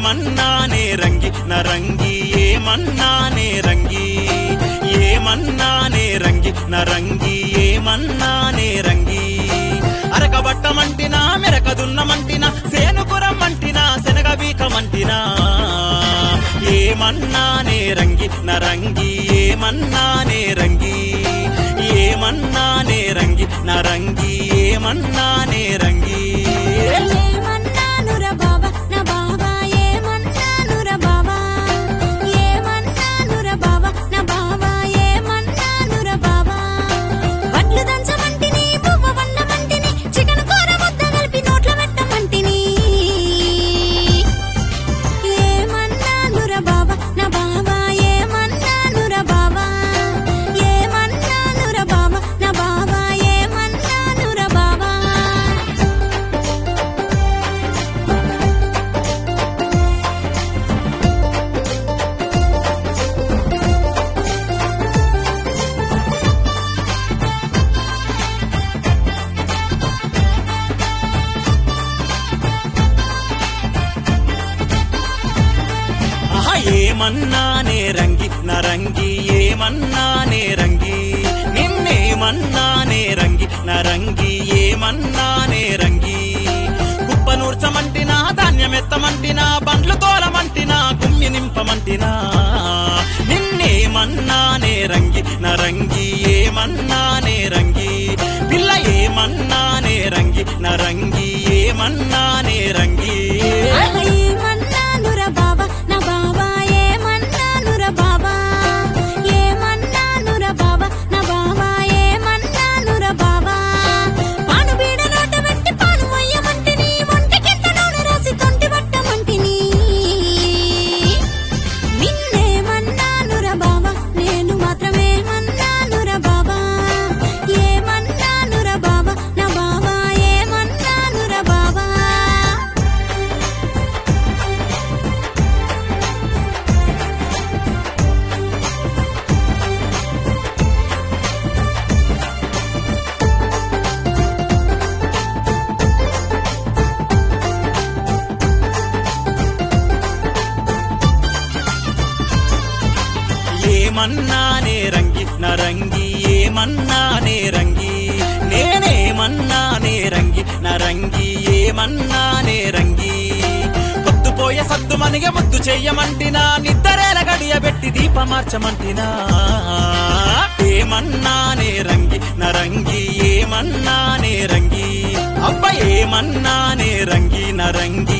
ఏమన్నానే రంగి నరంగి ఏమన్నానే రంగి ఏమన్నానే రంగి నరంగి ఏమన్నానే రంగి అరకబట్టమంటినా మెరకదున్నమంటినా సేనుకురమ్మంటినా శనగబీకమంటినా ఏమన్నానే రంగి నరంగి ఏమన్నానే రంగి ఏమన్నానే రంగి నరంగి ఏమన్నానే రంగి ఏమన్నానురా బాబా నా బాబా ఏమన్నానురా బాబా ఏమన్నానురా బాబా నా బాబా ఏమన్నానురా బాబా వడ్లు దంచమంటిని పువ్వ వండమంటిని చికెన్ కూర ముద్ద కలిపి నోట్ల పెట్టమంటిని ఏమన్నానురా బాబా నా బాబా ఏమన్నానురా బాబా ఏమన్నానురా బాబా నా బాబా ఏమన్నానురా బాబా ఆహా ఏమన్నానే రంగి నరంగి ఏమన్నానే రంగి నిన్నేమన్నానే రంగి నరంగి ఏమన్నానే రంగి కుప్పనూర్చమంటినా ధాన్యమెత్తమంటినా బండ్లు తోలమంటినా గుమ్మి నింపమంటినా నిన్నేమన్నానే రంగి నరంగి ఏమన్నానే రంగి పిల్ల ఏమన్నానే రంగి నరంగి ఏమన్నానే రంగి ఏమన్నానురా బాబా నా బాబా ఏమన్నానురా బాబా ఏమన్నానురా బాబా నా బాబా ఏమన్నానురా బాబా పాను బీడ నోట పెట్టి పాను మొయ్యమంటిని ఒంటికింత నూనె రాసి తొంటి పట్టమంటిని నిన్నేమన్నానురా బాబా నేను మాత్రమేమన్నానురా బాబా ఏమన్నానురా బాబా నా బాబా ఏమన్నానురా బాబా ఏమన్నానే రంగి నరంగి ఏమన్నానే రంగి నేనేమన్నానే రంగి నరంగి ఏమన్నానే రంగి పొద్దుపోయే సద్దు మనిగె ముద్దు చెయ్యమంటినా నిద్దరేల గడియబెట్టి దీపమార్చమంటినా ఏమన్నానే రంగి నరంగి ఏమన్నానే రంగి అబ్బ ఏమన్నానే రంగి నరంగి